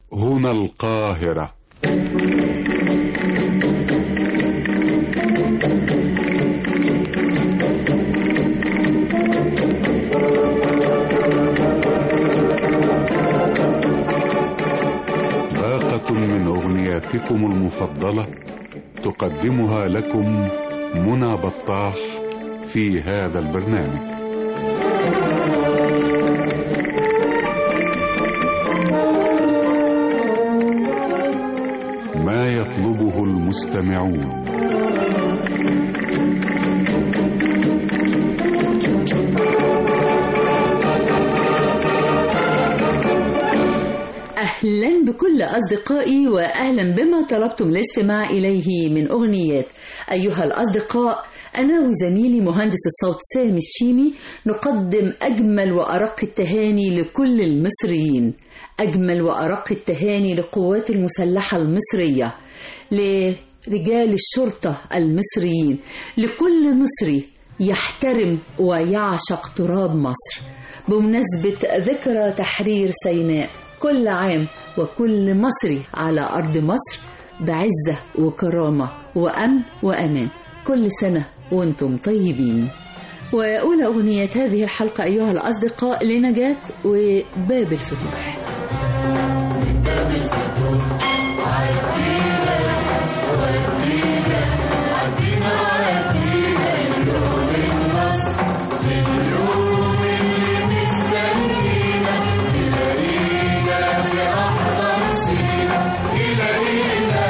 هنا القاهرة باقة من أغنياتكم المفضلة تقدمها لكم منى بطاح في هذا البرنامج ما يطلبه المستمعون أهلا بكل أصدقائي وأهلا بما طلبتم الاستماع إليه من أغنيات أيها الأصدقاء أنا وزميلي مهندس الصوت سامي الشيمي نقدم أجمل وأرق التهاني لكل المصريين أجمل وأرق التهاني للقوات المسلحة المصرية لرجال الشرطة المصريين لكل مصري يحترم ويعشق تراب مصر بمناسبة ذكرى تحرير سيناء كل عام وكل مصري على أرض مصر بعزة وكرامة وأمن وأمان كل سنة وانتم طيبين وأولى أغنية هذه الحلقة أيها الأصدقاء لنجاة وباب الفتوح باب الفتوح عدينا ودينا عدينا وعدينا اليوم النصر لليوم اللي مستنينا إلينا في أحضان سينا إلينا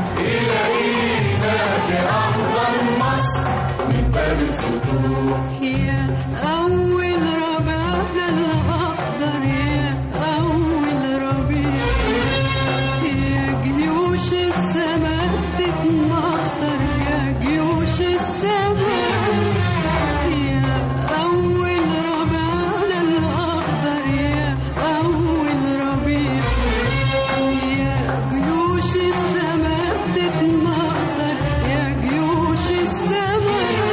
إلينا في أحضان مصر من باب الفتوح يا أول ربيع الأخضر يا أول ربيع يا جيوش السماء تتمخضر يا جيوش السماء يا أول ربيع الأخضر يا أول ربيع يا جيوش السماء تتمخضر يا جيوش السماء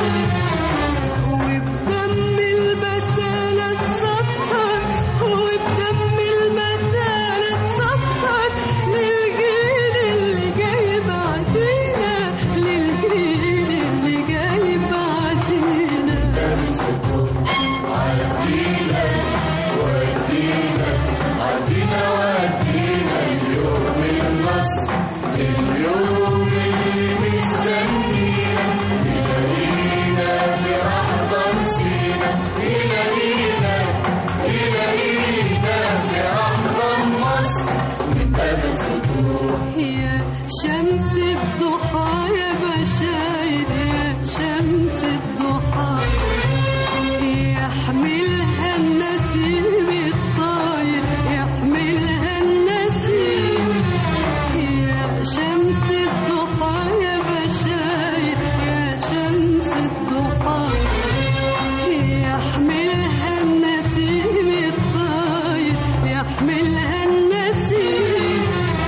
وبدم البسالة تسطر وبدم البسالة تسطر للجيل اللي جاي بعدينا للجيل اللي جاي بعدينا باب الفتوح عدينا ودينا عدينا ودينا اليوم النصر اليوم اللي مستنينا إلينا في أحضان سينا إلينا إلينا في أحضان مصر من باب الفتوح يا شمس الضحى يا بشاير يا شمس الضحى يحملها النسيم الطاير يحملها النسيم يا شمس الضحى يا بشاير يا شمس الضحى يحملها النسيم الطاير يحملها النسيم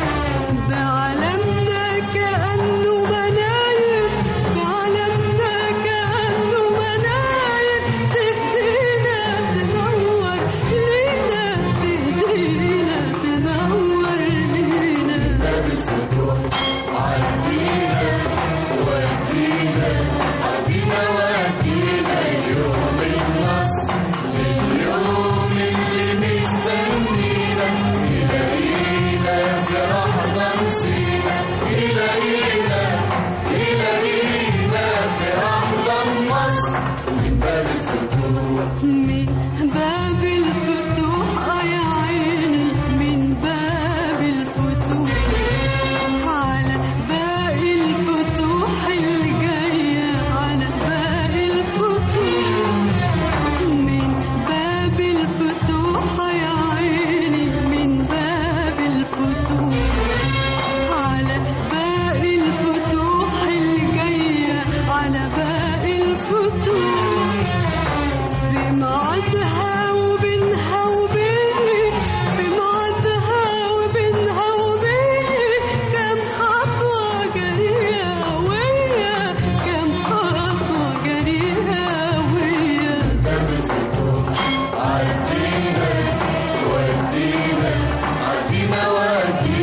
بعلمنا كأنه مناير بعلمنا كأنه مناير تهدينا تنور لينا تهدينا تنور لينا باب الفتوح عدينا ودينا عدينا ودينا اليوم النصر اليوم اللي مستنينا إلينا في أحضان سينا إلينا إلينا في أحضان مصر من باب الفتوح من باب الفتوح آه يا عيني من باب الفتوح على باقي الفتوح الجاية على باقي الفتوح من باب الفتوح آه يا عيني من باب الفتوح على باقي الفتوح الجاية على باقي الفتوح في ميعادها وبينها وبيني في ميعادها وبينها وبيني كم خطوة جريئة ويا كم خطوة جريئة ويا باب الفتوح عدينا ودينا عدينا ودينا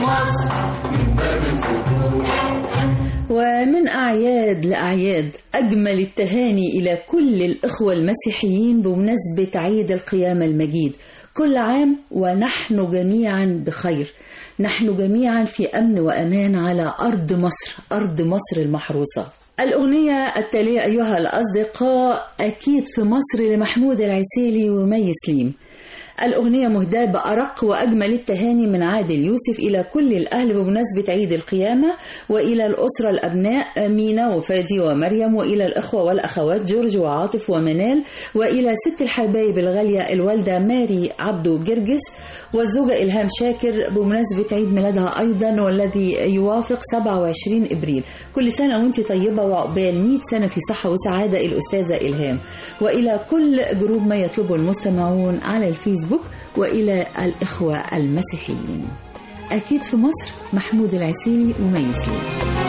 مصر من باب الفتوح ومن أعياد لأعياد أجمل التهاني إلى كل الإخوة المسيحيين بمناسبة عيد القيامة المجيد كل عام ونحن جميعا بخير نحن جميعا في أمن وأمان على أرض مصر أرض مصر المحروسة الأغنية التالية أيها الأصدقاء أكيد في مصر لمحمود العسيلي ومي سليم الأغنية مهداة بأرق وأجمل التهاني من عادل يوسف إلى كل الأهل بمناسبة عيد القيامة وإلى الأسرة الأبناء مينا وفادي ومريم وإلى الأخوة والأخوات جورج وعاطف ومنال وإلى ست الحبايب الغالية الوالدة ماري عبدو جرجس والزوجة إلهام شاكر بمناسبة عيد ميلادها أيضا والذي يوافق 27 إبريل كل سنة وانت طيبة وعقبال 100 سنة في صحة وسعادة الأستاذة إلهام وإلى كل جروب ما يطلبه المستمعون على الفيسبوك وإلى الإخوة المسيحيين أكيد في مصر محمود العسيلي ومي سليم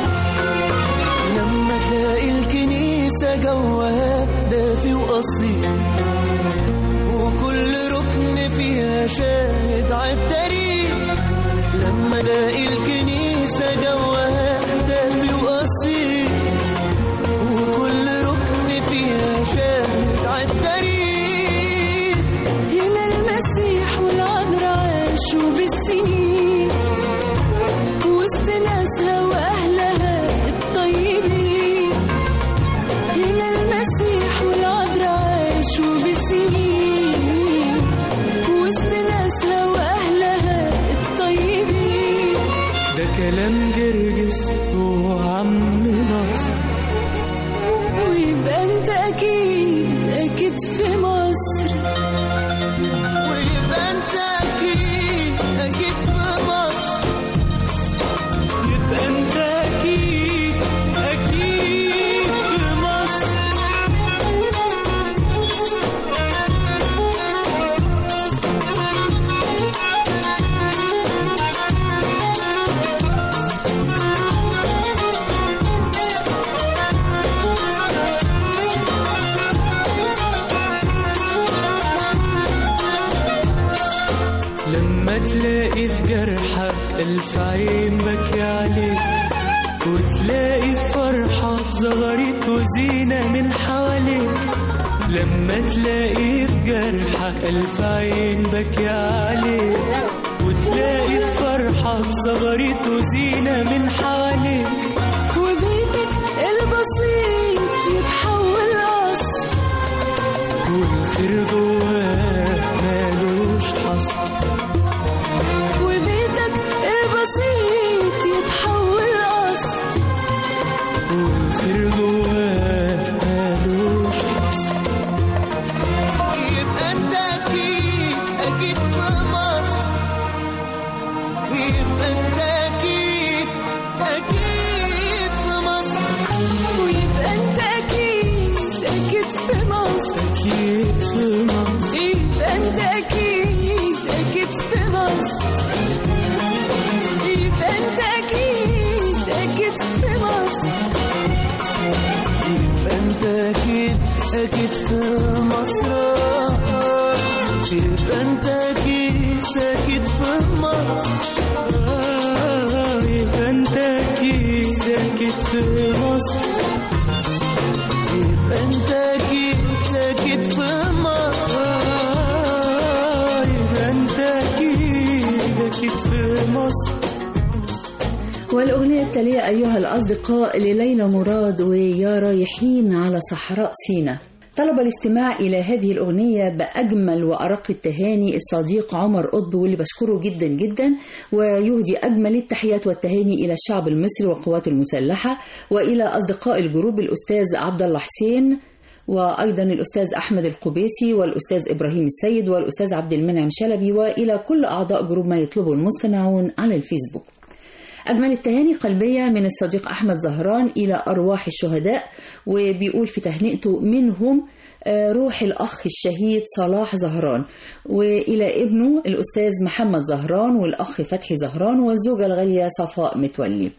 لما تلاقي الكنيسة جوها دافي وأصيل وكل ركن فيها شاهد عالتاريخ لما تلاقي الكنيسة جوها دافي وأصيل وكل ركن فيها شاهد عالتاريخ هنا المسيح والعذراء عاشوا بالسنين وسط ناسها وأهلها الطيبين هنا المسيح والعذراء عاشوا بالسنين وسط ناسها وأهلها الطيبين ده كلام جرجس وعم ناصر ويبقى انت أكيد أكيد في مصر ويبقى انت اكيد اكيد في مصر يبقى انت اكيد اكيد في مصر لما تلاقي في جرحك ألف عين بكي عليك وتلاقي في فرحة زغرت وزينة من حواليك لما تلاقي في جرحك ألف عين بكي عليك وتلاقي في فرحة زغرت وزينة من حواليك وبيتك البسيط يتحول قصر والخير جواه مالوش حصر وبيتك البسيط يتحول قصر والخير جواه مالوش حصر يبقى انت اكيد اكيد في مصر يبقى انت اكيد اكيد في مصر ويبقى انت اكيد اكيد في مصر اكيد في مصر يبقى انت اكيد اكيد في مصر يبقى انت اكيد اكيد في مصر يبقى انت اكيد اكيد في مصر يبقى انت اكيد اكيد في مصر آه، يبقى انت اكيد اكيد في مصر يبقى انت اكيد اكيد في مصر آه، يبقى انت اكيد اكيد في مصر والأغنية التالية أيها الأصدقاء لليلى مراد ويا رايحين على صحراء سينا طلب الاستماع إلى هذه الأغنية بأجمل وأرق التهاني الصديق عمر قطب واللي بشكره جدا جدا ويهدي أجمل التحيات والتهاني إلى الشعب المصري والقوات المسلحة وإلى أصدقاء الجروب الأستاذ عبد الله حسين وأيضا الأستاذ أحمد القبيسي والأستاذ إبراهيم السيد والأستاذ عبد المنعم شلبي وإلى كل أعضاء جروب ما يطلبه المستمعون على الفيسبوك أجمل التهاني قلبية من الصديق أحمد زهران إلى أرواح الشهداء وبيقول في تهنئته منهم آه، روح الأخ الشهيد صلاح زهران وإلى ابنه الأستاذ محمد زهران والأخ فتحي زهران والزوجة الغالية صفاء متولي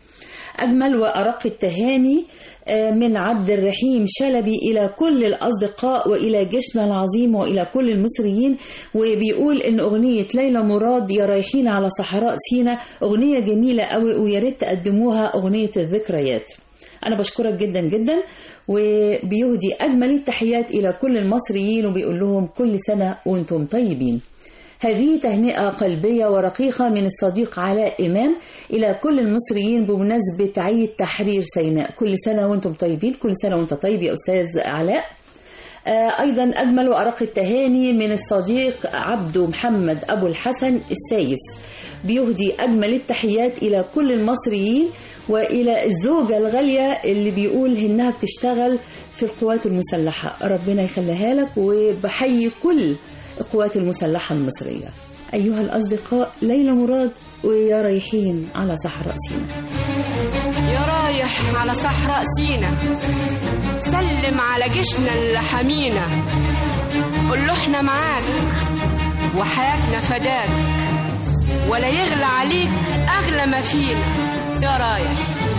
أجمل وأرق التهاني آه، من عبد الرحيم شلبي إلى كل الأصدقاء وإلى جيشنا العظيم وإلى كل المصريين وبيقول إن أغنية ليلى مراد يا رايحين على صحراء سينا أغنية جميلة قوي ويا ريت تقدموها أغنية الذكريات أنا بشكرك جدا جدا وبيهدي أجمل التحيات إلى كل المصريين وبيقول لهم كل سنة وأنتم طيبين هذه تهنئة قلبية ورقيقة من الصديق علاء إمام إلى كل المصريين بمناسبة عيد تحرير سيناء كل سنة وأنتم طيبين كل سنة وأنت طيب يا أستاذ علاء آه، أيضا أجمل وأرق التهاني من الصديق عبده محمد أبو الحسن السايس بيهدي أجمل التحيات إلى كل المصريين وإلى الزوجة الغالية اللي بيقول إنها بتشتغل في القوات المسلحة ربنا يخليها لك وبحيي كل القوات المسلحة المصرية أيها الأصدقاء ليلى مراد ويا رايحين على صحراء سيناء يا رايح على صحراء سينا سلم على جيشنا اللي حمينا قول له احنا معاك وحياتنا فداك ولا يغلى عليك اغلى ما فينا يا رايح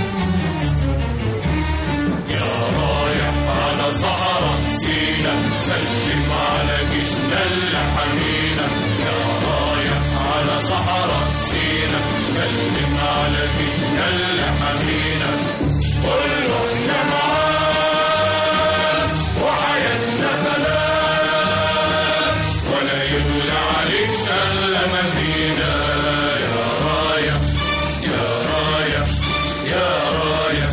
رايح على صحراء سينا سلم على جيشنا اللي حمينا يا رايح على صحراء سينا سلم على جيشنا اللي حمينا قول له احنا معاك وحياتنا فداك ولا يغلى عليك الا ما فينا يا رايح يا رايح يا رايح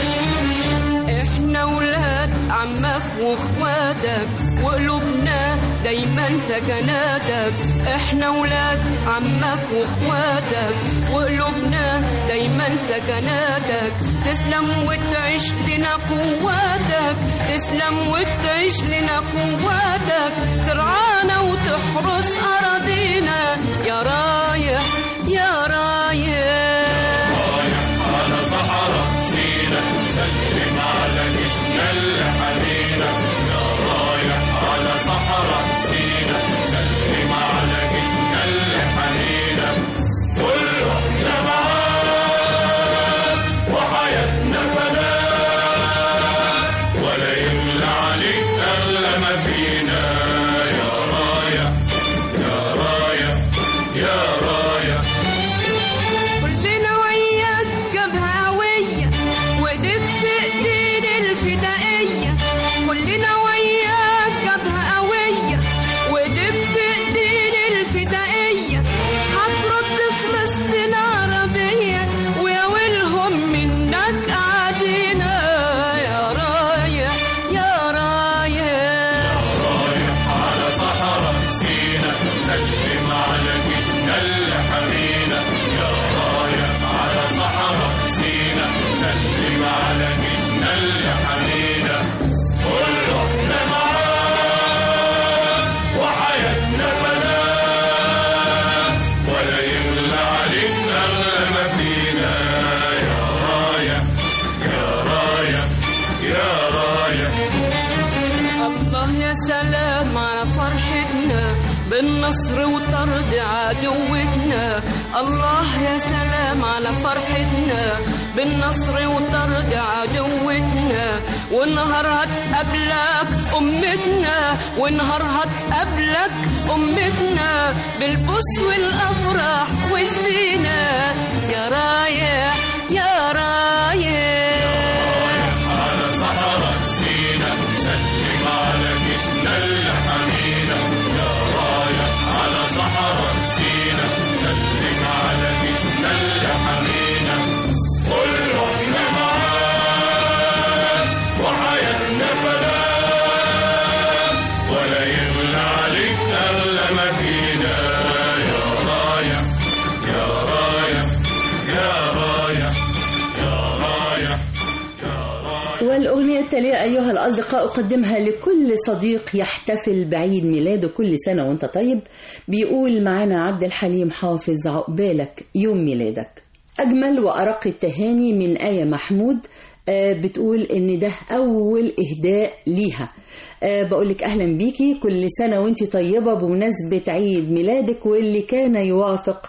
احنا ولاد عمك واخواتك وقلوبنا دايما سكناتك احنا ولاد عمك واخواتك وقلوبنا دايما سكناتك تسلم وتعيش لنا قواتك تسلم وتعيش لنا قواتك ترعانا وتحرس اراضينا يا رايح يا رايح رايح على صحراء سينا سلم على جيشنا اللي حمينا يا رايح على صحراء سينا سلم على جيشنا اللي حمينا قول له احنا معاك وحياتنا فداك ولا يملى عليك الا ما فينا يا رايح يا رايح يا رايح كلنا وياك جبهة قوية وايديك في ايدين الفدائية كلنا وياك جبهة قوية وايديك في ايدين الفدائية هترد فلسطين عربية ويا ويلهم منك قاعدينا يا رايح يا رايح رايح على صحراء سينا سلم على جيشنا اللي حمينا يا رايح على صحراء سينا سلم على جيشنا اللي حمينا قول له احنا معاك وحياتنا فداك ولا يغلى عليك اغلى ما فينا يا رايح يا رايح يا رايح الله يا سلام على فرحتنا بالنصر وطرد عدوتنا الله يا سلام على فرحتنا بالنصر وطرد عدوتنا ونهار هتقابلك أمتنا ونهار هتقابلك أمتنا بالبوس والأفراح والزينة يا رايح يا رايح على صحراء سينا سلم على جيشنا اللي حمينا يا رايح على صحراء سينا سلم على جيشنا اللي حمينا قول له احنا معاك وحياتنا فداك ولا يغلى عليك الا ما فينا يا رايح يا رايح يا رايح يا رايح يا رايح والأغنية التالية أيها الأصدقاء أقدمها لكل صديق يحتفل بعيد ميلاده كل سنة وأنت طيب بيقول معانا عبد الحليم حافظ عقبالك يوم ميلادك أجمل وأرق التهاني من آية محمود آه، بتقول ان ده اول اهداء ليها أه بقول لك اهلا بيكي كل سنه وانت طيبه بمناسبه عيد ميلادك واللي كان يوافق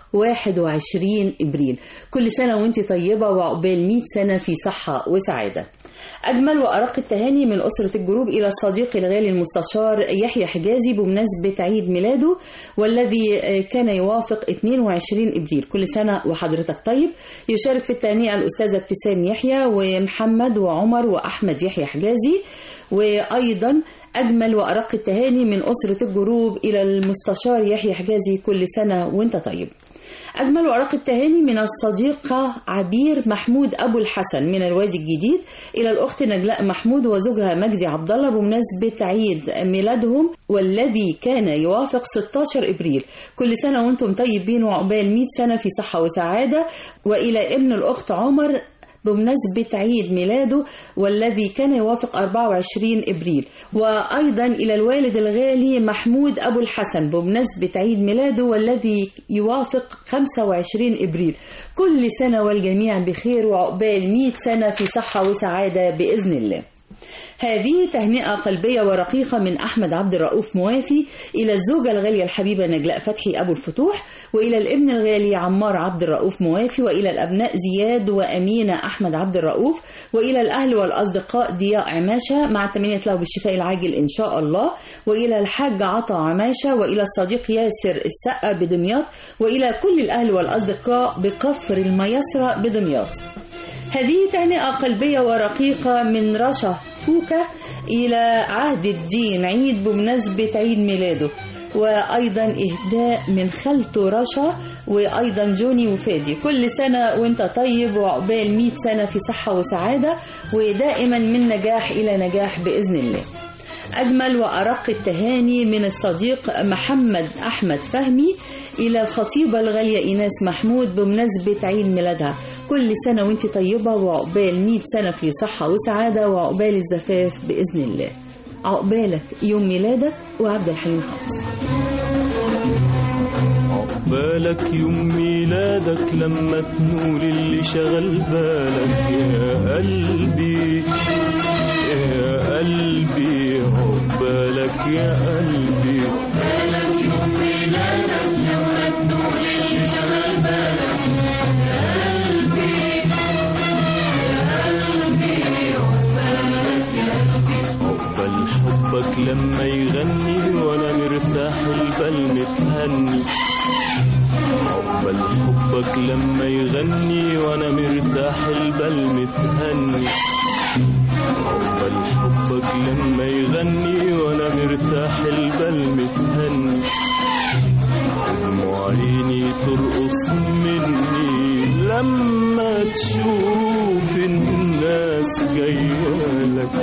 21 ابريل كل سنه وانت طيبه وعقبال 100 سنه في صحه وسعاده أجمل وأرق التهاني من أسرة الجروب إلى الصديق الغالي المستشار يحيى حجازي بمناسبة عيد ميلاده والذي كان يوافق 22 إبريل كل سنة وحضرتك طيب يشارك في التهنئة الأستاذة ابتسام يحيى ومحمد وعمر وأحمد يحيى حجازي وأيضا أجمل وأرق التهاني من أسرة الجروب إلى المستشار يحيى حجازي كل سنة وأنت طيب أجمل ورق التهاني من الصديقة عبير محمود أبو الحسن من الوادي الجديد إلى الأخت نجلاء محمود وزوجها مجدي عبد الله بمناسبة عيد ميلادهم والذي كان يوافق 16 إبريل كل سنة وأنتم طيبين وعقبال 100 سنة في صحة وسعادة وإلى ابن الأخت عمر بمناسبة عيد ميلاده والذي كان يوافق 24 إبريل وأيضا إلى الوالد الغالي محمود أبو الحسن بمناسبة عيد ميلاده والذي يوافق 25 إبريل كل سنة والجميع بخير وعقبال 100 سنة في صحة وسعادة بإذن الله هذه تهنئة قلبية ورقيقة من أحمد عبد الرؤوف موافي إلى الزوجة الغالية الحبيبة نجلاء فتحي أبو الفتوح وإلى الابن الغالي عمار عبد الرؤوف موافي وإلى الأبناء زياد وأمينة أحمد عبد الرؤوف وإلى الأهل والأصدقاء ضياء عماشة مع التمنية له بالشفاء العاجل إن شاء الله وإلى الحاج عطا عماشة وإلى الصديق ياسر السقا بدمياط وإلى كل الأهل والأصدقاء بكفر الميسرة بدمياط هذه تهنئة قلبية ورقيقة من رشا فوكة إلى عهد الدين عيد بمناسبة عيد ميلاده وأيضا إهداء من خالته رشا وأيضا جوني وفادي كل سنة وانت طيب وعقبال 100 سنة في صحة وسعادة ودائما من نجاح إلى نجاح بإذن الله أجمل وأرق التهاني من الصديق محمد أحمد فهمي إلى الخطيبة الغالية إيناس محمود بمناسبة عيد ميلادها كل سنة وانت طيبة وعقبال 100 سنة في صحة وسعادة وعقبال الزفاف بإذن الله عقبالك يوم ميلادك وعبد الحليم حافظ عقبالك يوم ميلادك لما تنول اللي شغل بالك يا قلبي يا قلبي عقبالك يا قلبي عقبال حبك لما يغني وانا مرتاح البال متهني عقبال حبك لما يغني وانا مرتاح البال متهني عقبال حبك لما يغني وانا مرتاح البال متهني دموع عيني ترقص مني لما تشوف الناس جايالك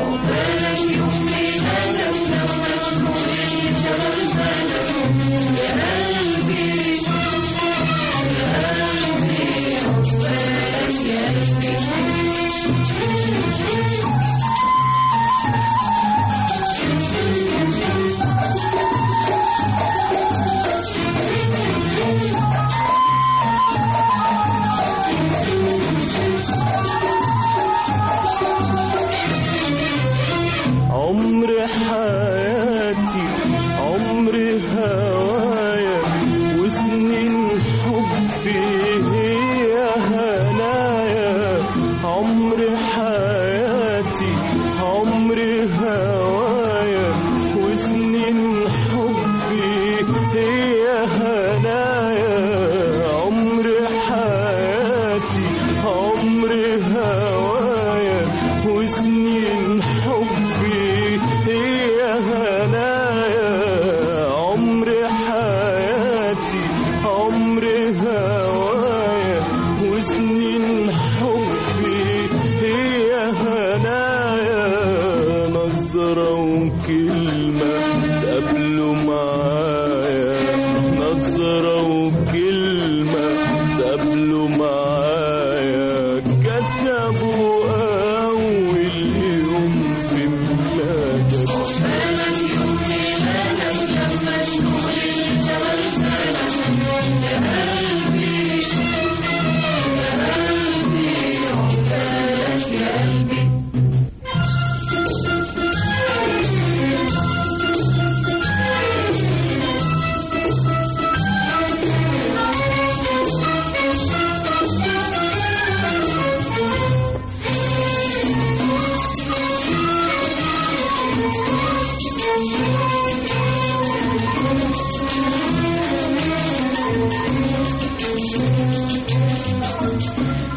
عمر حياتي عمر هوايا وسنين حبي هي هنايا عمر حياتي عمر هوايا وسنين حبي هي هنايا عمر حياتي عمر هوايا وسنين حبي هي هنايا عمر حياتي عمر هوايا وسنين حبي هي هنايا نظرة وكلمة تقابلوا معايا نظرة وكلمة تقابلوا معايا كتبوا أول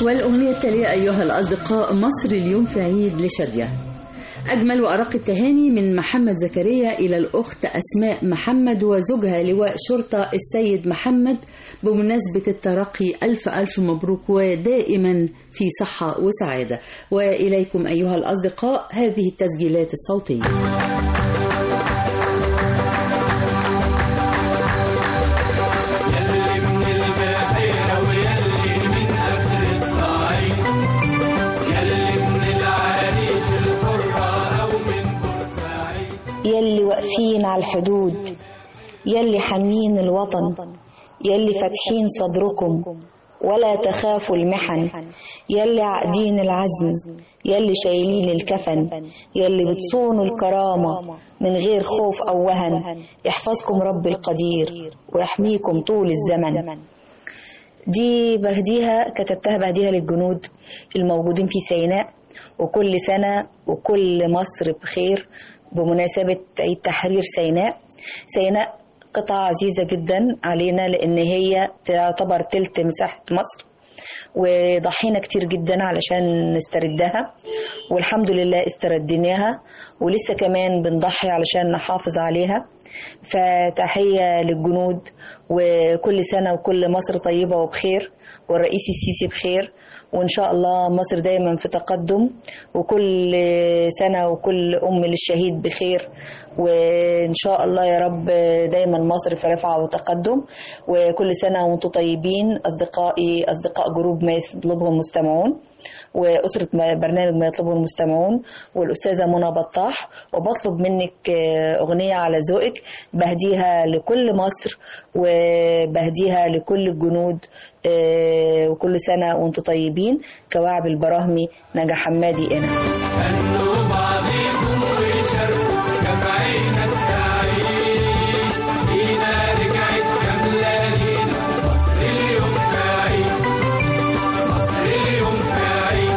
والأغنية التالية أيها الأصدقاء مصر اليوم في عيد لشادية أجمل وأرق التهاني من محمد زكريا إلى الأخت أسماء محمد وزوجها لواء شرطة السيد محمد بمناسبة الترقي ألف ألف مبروك ودائما في صحة وسعادة وإليكم أيها الأصدقاء هذه التسجيلات الصوتية يلي من البحيرة ويلي من أخر الصعيد يلي من العريش الحرة أو من بورسعيد يلي واقفين على الحدود يلي حامين الوطن يلي فاتحين صدركم ولا تخافوا المحن يلي عاقدين العزم يلي شايلين الكفن يلي بتصونوا الكرامة من غير خوف أو وهن يحفظكم رب القدير ويحميكم طول الزمن دي بهديها كتبتها بهديها للجنود الموجودين في سيناء وكل سنة وكل مصر بخير بمناسبة عيد تحرير سيناء سيناء قطعة عزيزة جدا علينا لأن هي تعتبر تلت مساحة مصر وضحينا كتير جدا علشان نستردها والحمد لله استرديناها ولسه كمان بنضحي علشان نحافظ عليها فتحية للجنود وكل سنة وكل مصر طيبة وبخير والرئيس السيسي بخير وإن شاء الله مصر دايما في تقدم وكل سنة وكل أم للشهيد بخير وإن شاء الله يا رب دايما مصر في رفعة وتقدم وكل سنة وأنتم طيبين أصدقائي أصدقاء جروب ما يطلبه المستمعون وأسرة ما- برنامج ما يطلبه المستمعون والأستاذة منى بطاح وبطلب منك آه، أغنية على ذوقك بهديها لكل مصر وبهديها لكل الجنود آه، وكل سنة وأنتم طيبين كواعب البراهمي نجا حمادي أنا هنوا بعضيكم وشاركوا جمعينا السعيد فينا رجعت كاملة لينا مصر اليوم في عيد مصر اليوم في عيد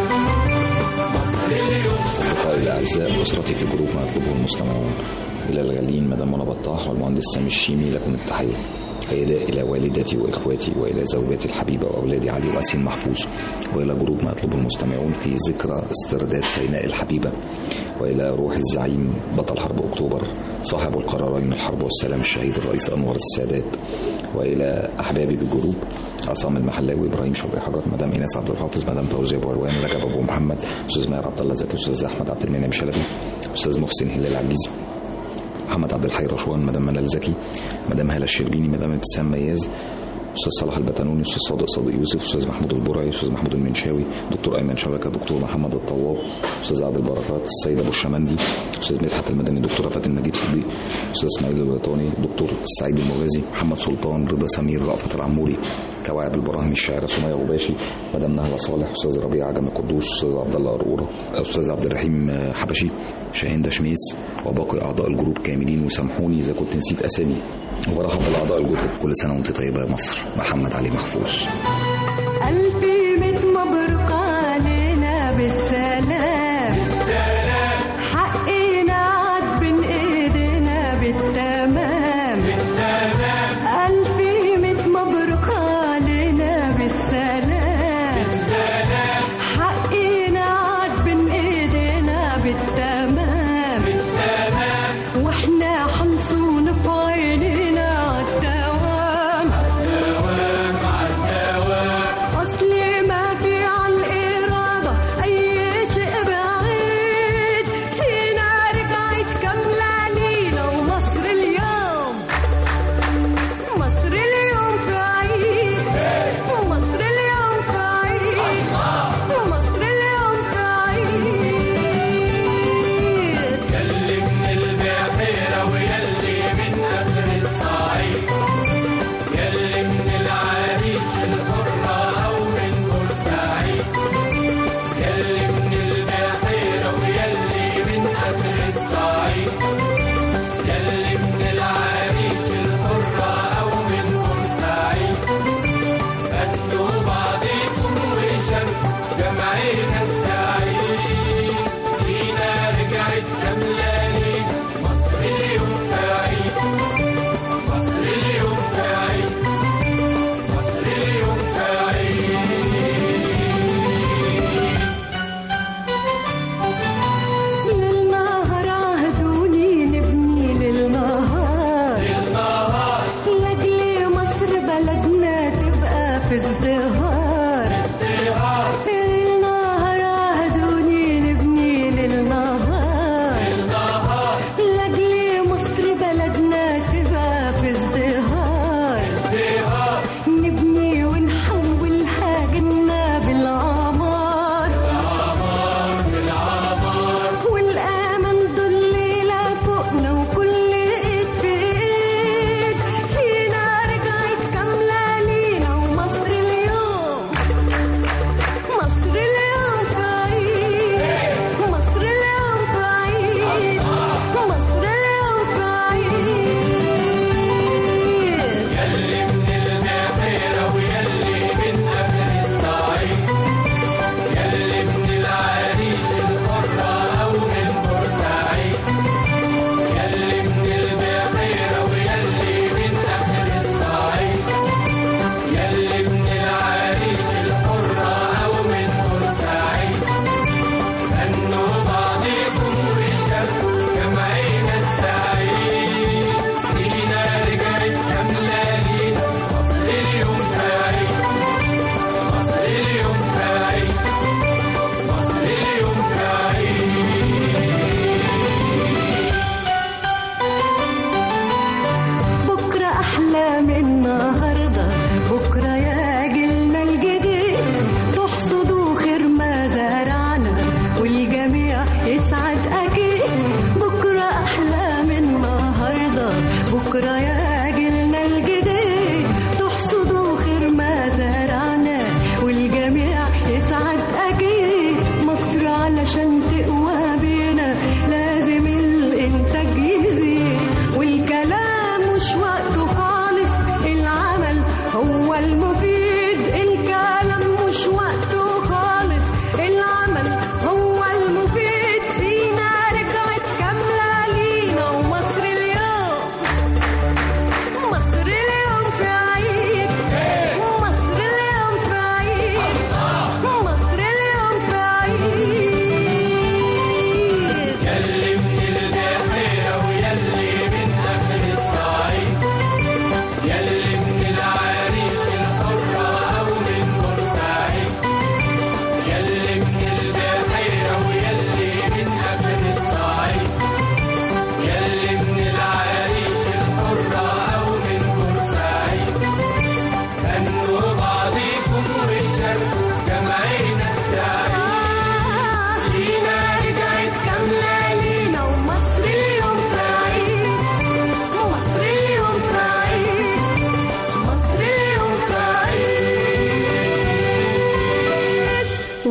مصر اليوم في أصدقائي الأعزاء أسرتي في جروب ما يطلبه المستمعون إلى الغاليين مدام منى بطاح والمهندس سامي الشيمي لكم التحية أيضا إلى والدتي وإخواتي وإلى زوجتي الحبيبة وأولادي علي وأسين محفوظ وإلى جروب ما يطلبه المستمعون في ذكرى استرداد سيناء الحبيبة وإلى روح الزعيم بطل حرب أكتوبر صاحب القرارين الحرب والسلام الشهيد الرئيس أنور السادات وإلى أحبابي بالجروب عصام المحلاوي إبراهيم شوقي حجر مدام إيناس عبد الحافظ مدام فوزي أبو علوان رجب أبو محمد أستاذ ماهر عبد الله زكي أستاذ أحمد عبد المنعم شلبي أستاذ محسن هلال عبيز محمد عبد الحي رشوان مدام منال زكي مدام هاله الشربيني مدام ابتسام مياز استاذ صلاح البتنوني استاذ صادق صادق يوسف استاذ محمود البرعي استاذ محمود المنشاوي دكتور ايمن شبكه دكتور محمد الطواب استاذ عادل بركات السيد ابو الشمندي استاذ مدحت المدني دكتوره فاتن نجيب صديق استاذ اسماعيل الوطاني دكتور السعيد المغازي محمد سلطان رضا سمير رأفت العموري كواعب البراهمي الشاعره سميه غباشي مدام نهله صالح استاذ ربيع عجم القدوس استاذ عبد الله قرقوره استاذ عبد الرحيم حبشي شاهين دشميس وباقي اعضاء الجروب كاملين وسامحوني اذا كنت نسيت اسامي وبرحب بالاعضاء الجروب كل سنه وانت طيبه يا مصر محمد علي محفوظ ألف ميت مبروك علينا بالسلام حقنا عاد بين ايدينا بالتمام ألف ميت مبروك علينا بالسلام حقنا عاد بين ايدينا بالتمام واحنا حنصون في عينينا عالدوام أصل ما في عالإرادة أي شيء بعيد سينا رجعت كاملة لينا ومصر اليوم مصر اليوم في عيد مصر اليوم في عيد مصر اليوم في عيد يلي من البحيرة ويلي من آخر الصعيد يلي من العريش الحرة أو من بورسعيد يلي من البحيرة ويلي من آخر الصعيد يلي من العريش الحرة أو من بورسعيد هدوا بعضيكم وشاركوا جمعينا السعيد فينا رجعت كاملة لينا مصر اليوم في عيد مصر اليوم في عيد مصر اليوم في عيد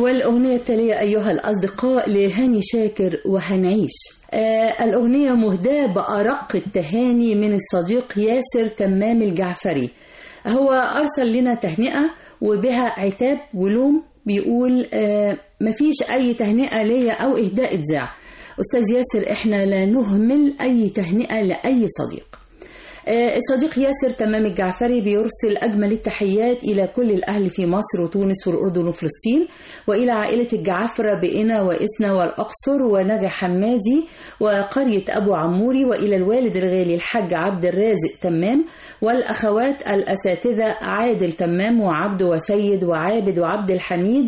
والأغنية التالية أيها الأصدقاء لهاني شاكر وهنعيش آه الأغنية مهداة بأرق التهاني من الصديق ياسر تمام الجعفري هو أرسل لنا تهنئة وبها عتاب ولوم بيقول آه مفيش أي تهنئة ليا أو إهداء إذاع أستاذ ياسر إحنا لا نهمل أي تهنئة لأي صديق آه، الصديق ياسر تمام الجعفري بيرسل أجمل التحيات إلى كل الأهل في مصر وتونس والأردن وفلسطين وإلى عائلة الجعفرة بإنا وإسنا والأقصر ونجا حمادي وقرية أبو عموري وإلى الوالد الغالي الحاج عبد الرازق تمام والأخوات الأساتذة عادل تمام وعبد وسيد وعابد وعبد الحميد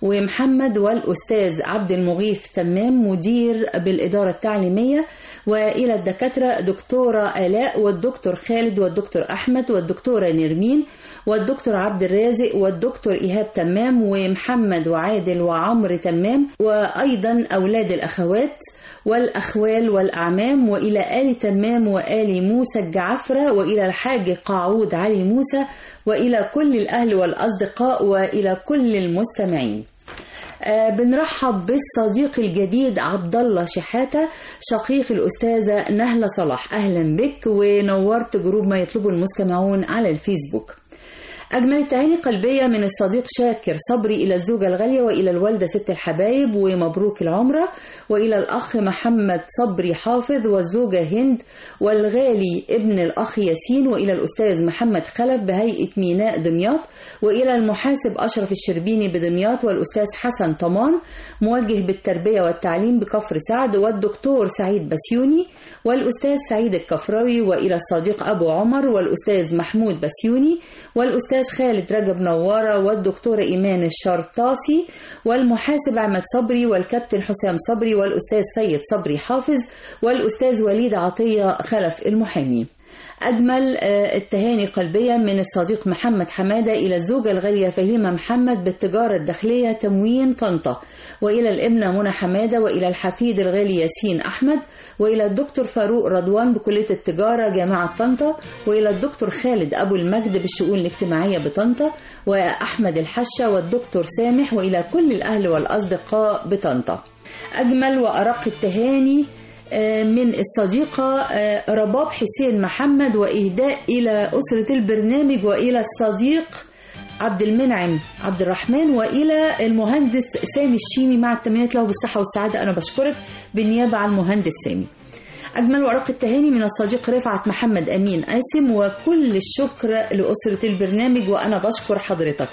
ومحمد والأستاذ عبد المغيث تمام مدير بالإدارة التعليمية وإلى الدكاترة دكتورة آلاء والدكتور خالد والدكتور أحمد والدكتورة نرمين والدكتور عبد الرازق والدكتور إيهاب تمام ومحمد وعادل وعمر تمام وأيضا أولاد الأخوات والأخوال والأعمام وإلى آل تمام وآل موسى الجعفرة وإلى الحاج قاعود علي موسى وإلى كل الأهل والأصدقاء وإلى كل المستمعين آه، بنرحب بالصديق الجديد عبد الله شحاته شقيق الاستاذه نهله صلاح اهلا بك ونورت جروب ما يطلبه المستمعون على الفيسبوك أجمل تهاني قلبية من الصديق شاكر صبري إلى الزوجة الغالية وإلى الوالدة ست الحبايب ومبروك العمرة وإلى الأخ محمد صبري حافظ والزوجة هند والغالي ابن الأخ ياسين وإلى الأستاذ محمد خلف بهيئة ميناء دمياط وإلى المحاسب أشرف الشربيني بدمياط والأستاذ حسن طمان موجه بالتربية والتعليم بكفر سعد والدكتور سعيد بسيوني والأستاذ سعيد الكفراوي وإلى الصديق أبو عمر والأستاذ محمود بسيوني والأستاذ خالد رجب نوارة والدكتورة إيمان الشرطاسي والمحاسب عماد صبري والكابتن حسام صبري والأستاذ سيد صبري حافظ والأستاذ وليد عطية خلف المحامي أجمل آه، التهاني قلبية من الصديق محمد حمادة إلى الزوجة الغالية فهيمة محمد بالتجارة الداخلية تموين طنطا وإلى الابنة منى حمادة وإلى الحفيد الغالي ياسين أحمد وإلى الدكتور فاروق رضوان بكلية التجارة جامعة طنطا وإلى الدكتور خالد أبو المجد بالشؤون الاجتماعية بطنطا وأحمد الحشة والدكتور سامح وإلى كل الأهل والأصدقاء بطنطا أجمل وأرق التهاني آه، من الصديقة آه، رباب حسين محمد وإهداء إلى أسرة البرنامج وإلى الصديق عبد المنعم عبد الرحمن وإلى المهندس سامي الشيمي مع التمنيات له بالصحة والسعادة أنا بشكرك بالنيابة عن المهندس سامي أجمل ورق التهاني من الصديق رفعت محمد أمين قاسم وكل الشكر لأسرة البرنامج وأنا بشكر حضرتك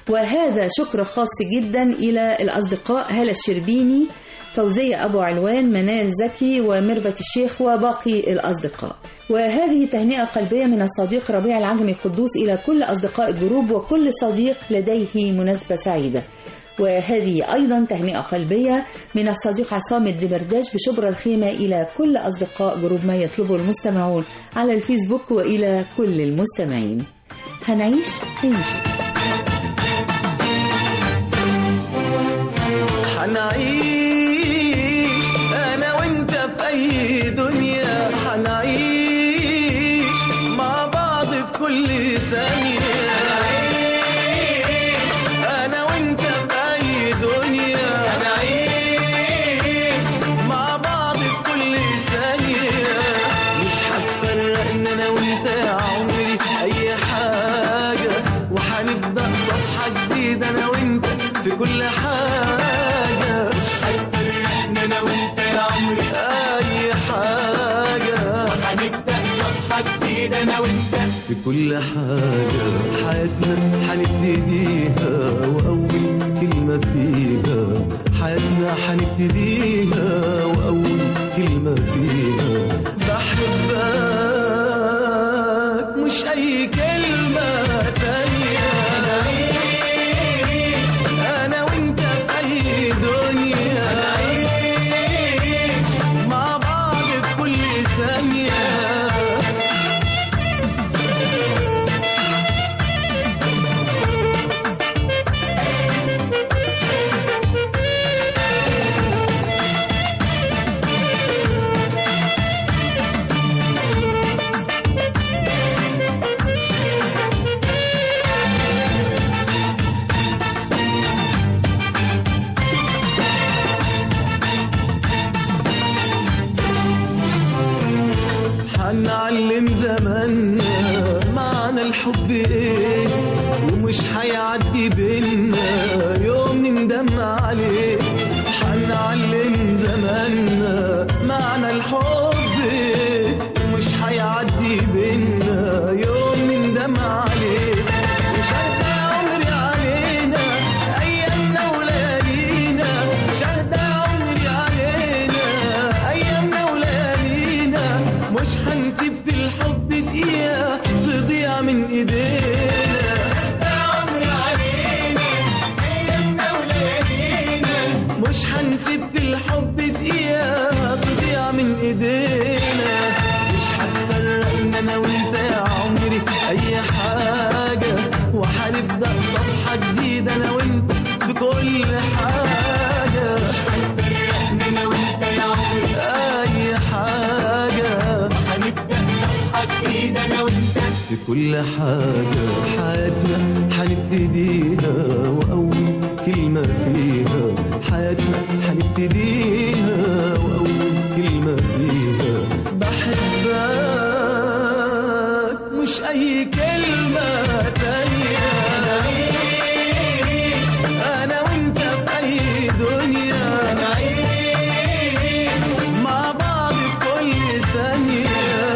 وهذا شكر خاص جدا إلى الأصدقاء هالة الشربيني فوزية أبو علوان منال زكي وميرفت الشيخ وباقي الأصدقاء وهذه تهنئة قلبية من الصديق ربيع العجمي القدوس إلى كل أصدقاء الجروب وكل صديق لديه مناسبة سعيدة وهذه أيضا تهنئة قلبية من الصديق عصام الدمرداش بشبرا الخيمة إلى كل أصدقاء جروب ما يطلبه المستمعون على الفيسبوك وإلى كل المستمعين هنعيش هنعيش حنعيش انا وانت في اي دنيا حنعيش مع بعض في كل ثانية انا وانت في اي دنيا حنعيش مع بعض في كل ثانية مش هتفرقنا انا وانت يا عمري اي حاجة وهنبدأ صفحة جديدة انا وانت في كل حاجة مش هتفرقنا انا وانت يا عمري اي حاجة وهنبدأ صفحة جديدة انا وانت في كل حاجة حياتنا هنبتديها وأول كلمة فيها حياتنا هنبتديها وأول كلمة فيها بحبك مش أي كلمة تانية أنا وأنت في أي دنيا مع بعض في كل ثانية عليه حنعلم زماننا معنى الحب مش هيعدي بينا يوم نندم عليه وشهد عمري علينا ايامنا وليالينا شهد عمري علينا ايامنا وليالينا مش هنسيب في الحب دقيقه تضيع من ايدينا شهد عمري علينا ايامنا وليالينا مش هنسيب في الحب دقيقه تضيع من ايدينا مش هتفرقنا انا وانت يا عمري اي حاجه وهنبدا صفحه جديده انا وانت بكل حاجه مش هتفرقنا انا وانت يا عمري اي حاجه وهنبدا صفحه جديده انا وانت في كل حاجة حياتنا هنبتديها وأول كلمة فيها حياتنا هنبتديها وأول كلمة فيها بحبك مش أي كلمة تانية أنا وأنت في أي دنيا مع بعض في كل ثانية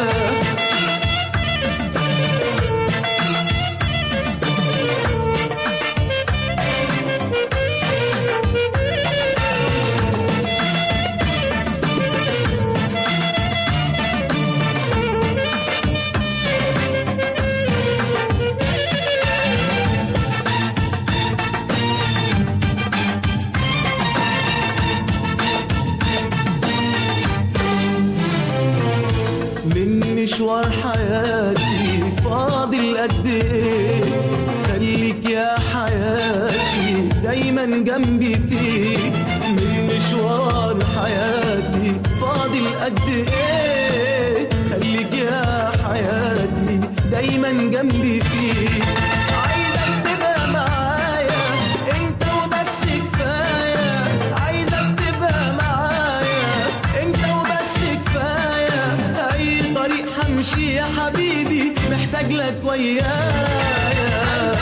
من مشوار حياتي فاضل قد ايه خليك يا حياتي دايما جنبي فيك من مشوار حياتي فاضل قد ايه خليك يا حياتي دايما جنبي فيك عايزك تبقى معايا انت وبس كفايه عايزك تبقى معايا انت وبس كفايه اي طريق همشي يا حبيبي محتاج لك ويايا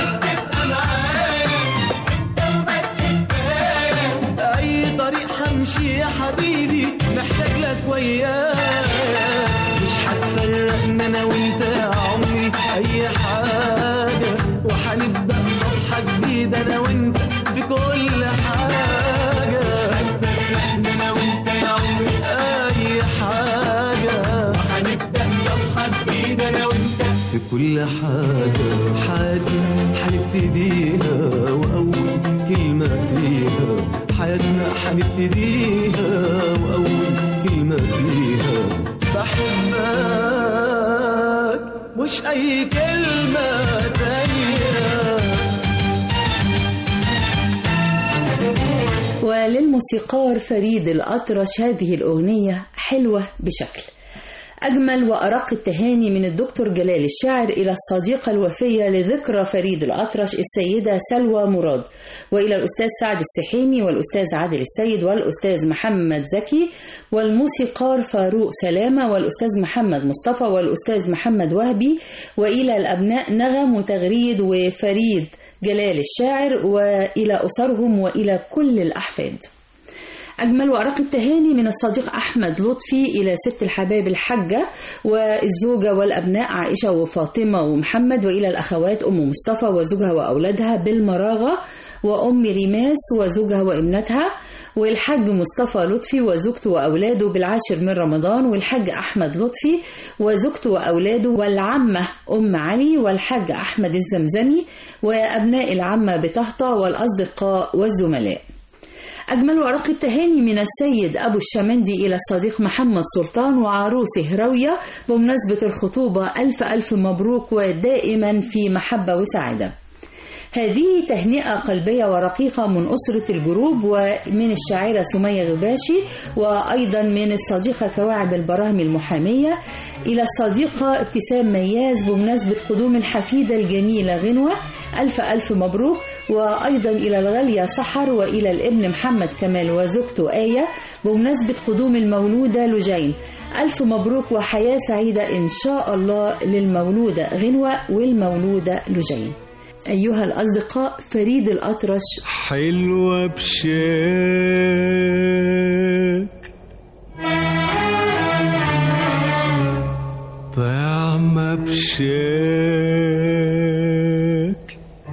اي طريق همشي يا حبيبي محتاج لك ويايا مش هتفرقنا انا وانت يا عمري اي حاجه وهنبدا صفحه جديده انا وانت في كل حاجه هتفرقنا انا وانت يا عمري اي حاجه وهنبدا صفحه جديده انا وانت في كل حاجه حياتنا هنبتديها واول كلمه فيها حياتنا هنبتديها واول كلمه فيها بحبك مش اي كلمه تانيه وللموسيقار فريد الأطرش هذه الأغنية حلوة بشكل أجمل وأرق التهاني من الدكتور جلال الشاعر إلى الصديقة الوفية لذكرى فريد الأطرش السيدة سلوى مراد وإلى الأستاذ سعد السحيمي والأستاذ عادل السيد والأستاذ محمد زكي والموسيقار فاروق سلامة والأستاذ محمد مصطفى والأستاذ محمد وهبي وإلى الأبناء نغم وتغريد وفريد جلال الشاعر وإلى أسرهم وإلى كل الأحفاد أجمل وأرق التهاني من الصديق أحمد لطفي إلى ست الحباب الحجة والزوجة والأبناء عائشة وفاطمة ومحمد وإلى الأخوات أم مصطفى وزوجها وأولادها بالمراغة وأم ريماس وزوجها وابنتها والحاج مصطفى لطفي وزوجته وأولاده بالعاشر من رمضان والحاج أحمد لطفي وزوجته وأولاده والعمة أم علي والحاج أحمد الزمزمي وأبناء العمة بطهطة والأصدقاء والزملاء أجمل ورق التهاني من السيد أبو الشمندي إلى الصديق محمد سلطان وعروسه راوية بمناسبة الخطوبة ألف ألف مبروك ودائما في محبة وسعادة هذه تهنئة قلبية ورقيقة من أسرة الجروب ومن الشاعرة سمية غباشي وأيضا من الصديقة كواعب البراهمي المحامية إلى الصديقة ابتسام مياز بمناسبة قدوم الحفيدة الجميلة غنوة ألف ألف مبروك وأيضا إلى الغالية سحر وإلى الابن محمد كمال وزوجته آية بمناسبة قدوم المولودة لجين ألف مبروك وحياة سعيدة إن شاء الله للمولودة غنوة والمولودة لجين أيها الأصدقاء فريد الأطرش حلوة بشاك طعمة بشاك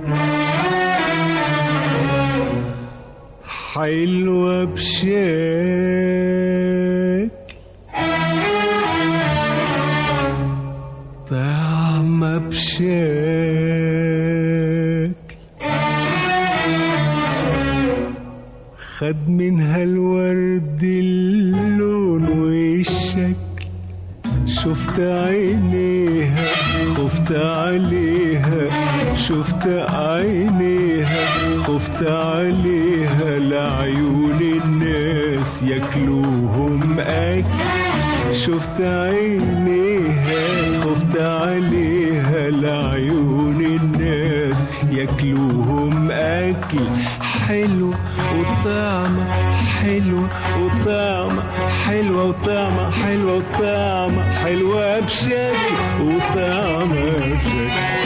حلوة بشاك طعمة بشاك خد منها الورد اللون والشكل شفت عينيها خفت عليها شفت عينيها خفت عليها لعيون الناس ياكلوهم اكل شفت عينيها خفت عليها لعيون الناس ياكلوهم اكل حلو وطعمة حلو وطعمة حلوة وطعمة حلوة وطعمة حلوة بشكل وطعمة بشكل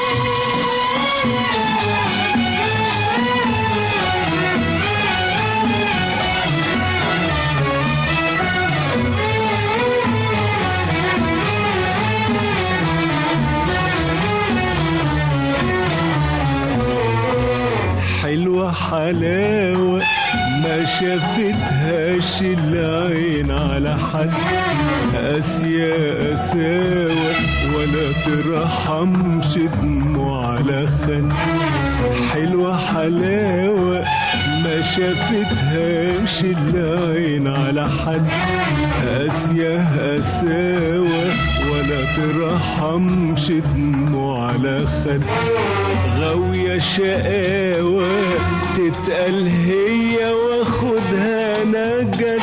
حلوة حلاوة ما شافتهاش العين على حد قاسية قساوة ولا ترحمش دموع على خد حلوة حلاوة ما شافتهاش العين على حد قاسية قساوة ولا ترحمش دموع على خد غاوية شقاوة تتقال هي واخدها نجد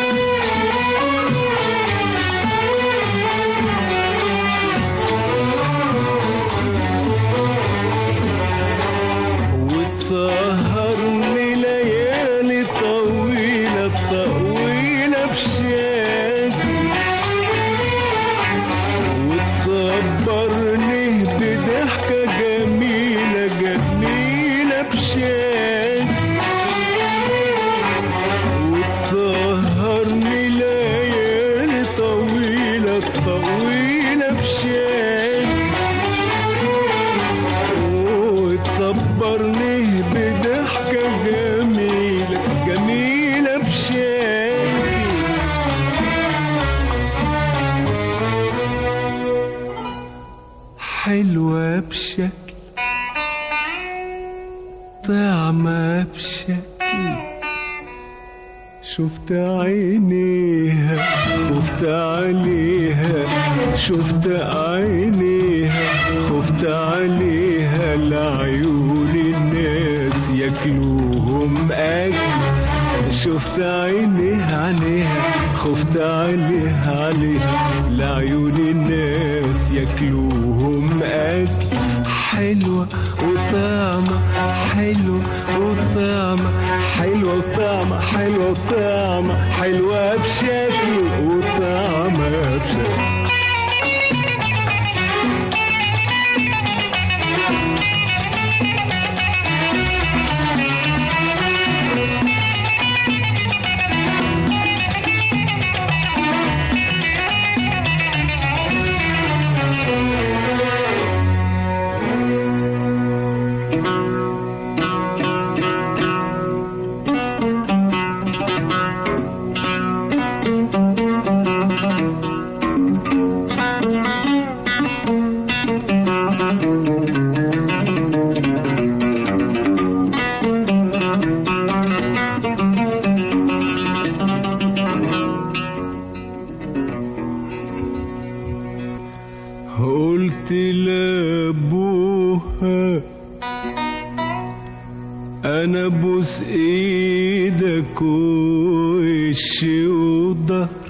وتسهرني ليالي طويلة طويلة بشاكي وتصبرني بضحكة جميلة جميلة بشاكي وتسهرني ليالي طويلة طويلة بشاكي وتصبرني بضحكة جميلة جميلة بشاكي حلوة بشكل طعمة بشكل شفت عينيها خفت عليها شفت عينيها خفت عليها لعيون الناس ياكلوهم اكل شفت عينيها عليها خفت عليها عليها لعيون الناس ياكلوهم اكل حلوة وطعمة حلوة وطعمة حلوة وطعمة حلوة وطعمة حلوة بشكل وطعمة بشكل قلت لابوها انا بوس ايدك وش وظهر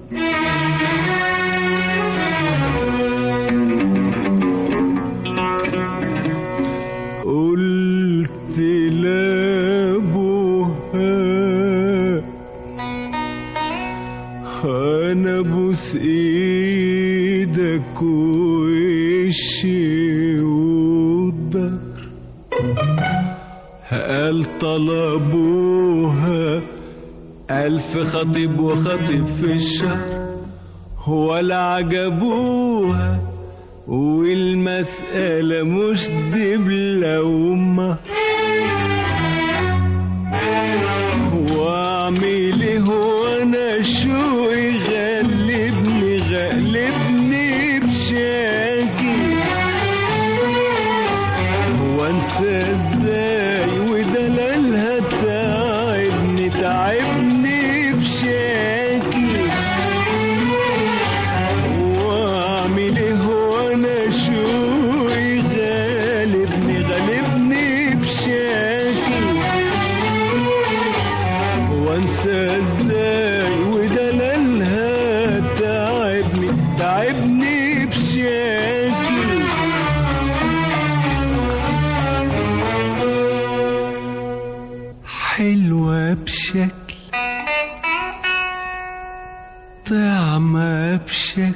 قلت لابوها انا بوس ايدك وش وظهر طلبوها ألف خطيب وخطيب في الشهر ولا عجبوها والمسألة مش دبلومة واعمل ايه وانا شو يغلبني غلبني بشاكي وانسى ازاي ودلالها تعبني تعبني بشاكي واعمل ايه وانا شو يغلبني غلبني بشاكي وانسى ازاي ودلالها تعبني تعبني بشاكي حلوة بشكل طعمة بشكل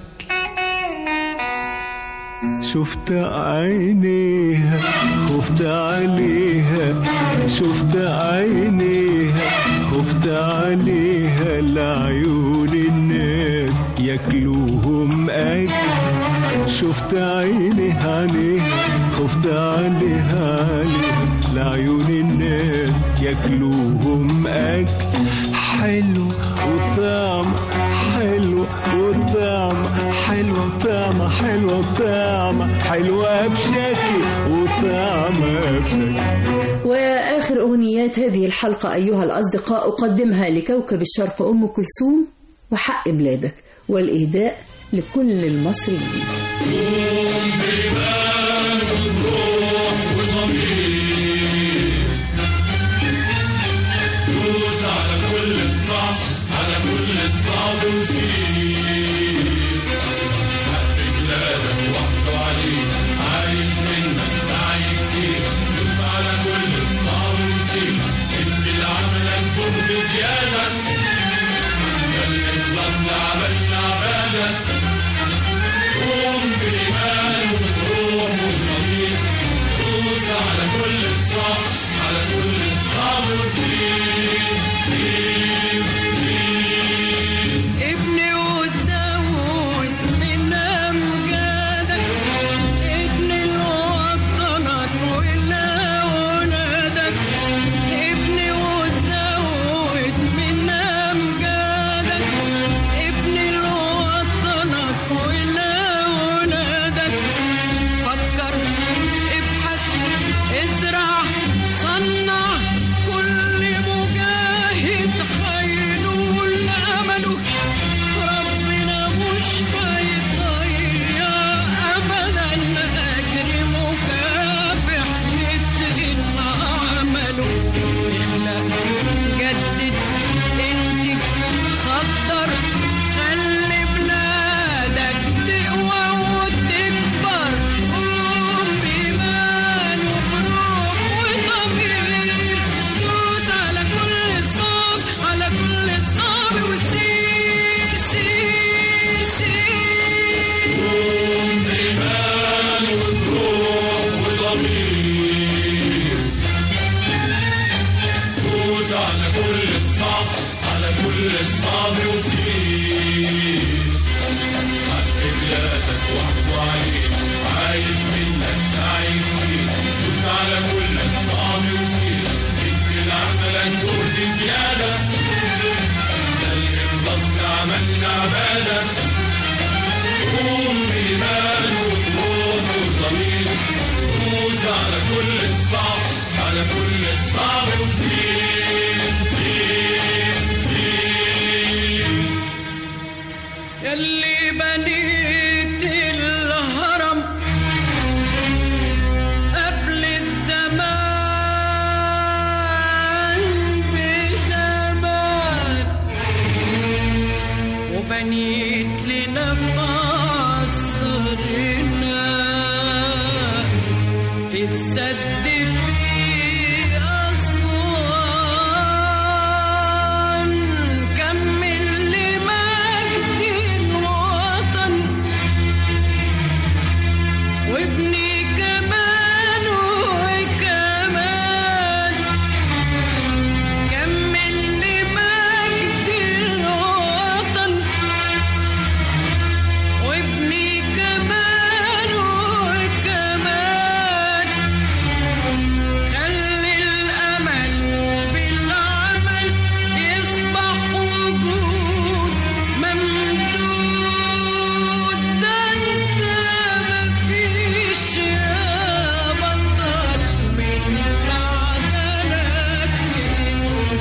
شفت عينيها خفت عليها شفت عينيها خفت عليها لعيون الناس ياكلوهم اكل شفت عينيها عليها خفت عليها عليها لعيون الناس ياكلوهم اكل حلو وطعم حلو وطعم حلو وطعم حلو وطعم حلوة بشكل وطعم بشكل وآخر أغنيات هذه الحلقة أيها الأصدقاء أقدمها لكوكب الشرق أم كلثوم وحق بلادك والإهداء لكل المصريين دوس على كل الصعب على كل الصعب وسير حق بلادك وحده عليك عايز منك سعي كتير دوس على كل الصعب وسير ادي لعملك جهد زيادة ياللي خلصنا عملنا عبادك قوم بإيمان وبروح وضمير دوس على كل الصعب على كل الصعب وسير سير سير ابني وتزود من أمجادك ابني لوطنك ولأولادك ابني وتزود من أمجادك ابني لوطنك ولأولادك فكر ابحث ازرع صنع كل مجاهد هينول أمله ربنا مش هيضيع أبدا أجر مكافح يتقن عمله اخلق جدد انتج صدر خلي بلادك تقوى وتكبر قوم بإيمان وبروح وضمير دوس على كل الصعب على كل الصعب وسير سير سير بإيمان وبروح وضمير دوس على كل الصعب على كل الصعب وسير حق بلادك وحده عليك عايز منك سعي كتير دوس على كل الصعب وسير ادي لعملك جهد زيادة ده اللي خلصنا عملنا عبادة قوم بإيمان وبروح وضمير دوس على كل الصعب على كل الصعب وسير سير سير يلي بنيت الهرم قبل الزمان بزمان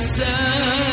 السلام